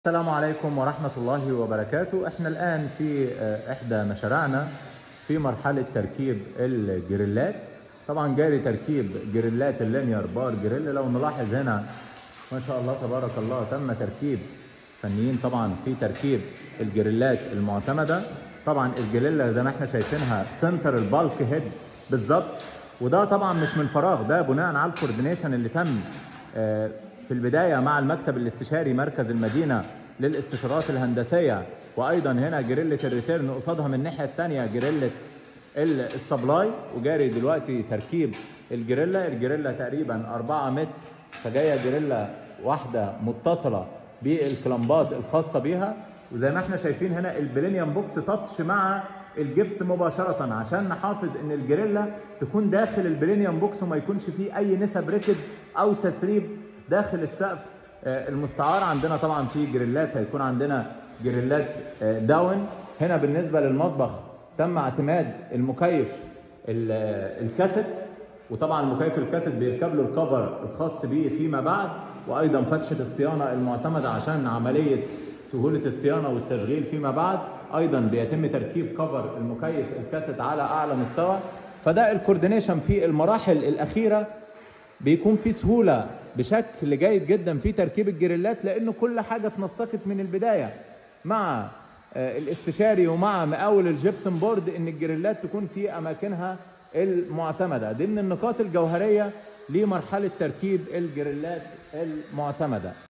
السلام عليكم ورحمة الله وبركاته احنا الآن في آه، إحدى مشاريعنا في مرحلة تركيب الجريلات طبعا جاري تركيب جريلات اللينير بار جريل لو نلاحظ هنا ما شاء الله تبارك الله تم تركيب فنيين طبعا في تركيب الجريلات المعتمدة طبعا الجريلا زي ما احنا شايفينها سنتر البالك هيد بالظبط وده طبعا مش من فراغ ده بناء على الكوردينيشن اللي تم آه، في البدايه مع المكتب الاستشاري مركز المدينه للاستشارات الهندسيه وايضا هنا جريله الريتيرن قصادها من الناحيه الثانيه جريله ال- السبلاي وجاري دلوقتي تركيب الجريلا الجريلا تقريبا 4 متر فجايه جريلا واحده متصله بالكلمبات الخاصه بيها وزي ما احنا شايفين هنا البلينيوم بوكس تاتش مع الجبس مباشرة عشان نحافظ ان الجريلا تكون داخل البلينيوم بوكس وما يكونش فيه اي نسب ريكد او تسريب داخل السقف آه، المستعار عندنا طبعا في جريلات هيكون عندنا جريلات آه، داون هنا بالنسبة للمطبخ تم اعتماد المكيف ال- آه، الكاسيت وطبعا مكيف الكاسيت بيركب له الكفر الخاص بيه فيما بعد وايضا فتشه الصيانه المعتمده عشان عمليه سهوله الصيانه والتشغيل فيما بعد ايضا بيتم تركيب كفر المكيف الكاسيت على اعلى مستوى فده الكوردينيشن في المراحل الاخيره بيكون في سهوله بشكل جيد جدا في تركيب الجريلات لانه كل حاجه اتنسقت من البدايه مع آه، الاستشاري ومع مقاول الجبسن بورد ان الجريلات تكون في اماكنها المعتمده دي من النقاط الجوهريه لمرحله تركيب الجريلات المعتمده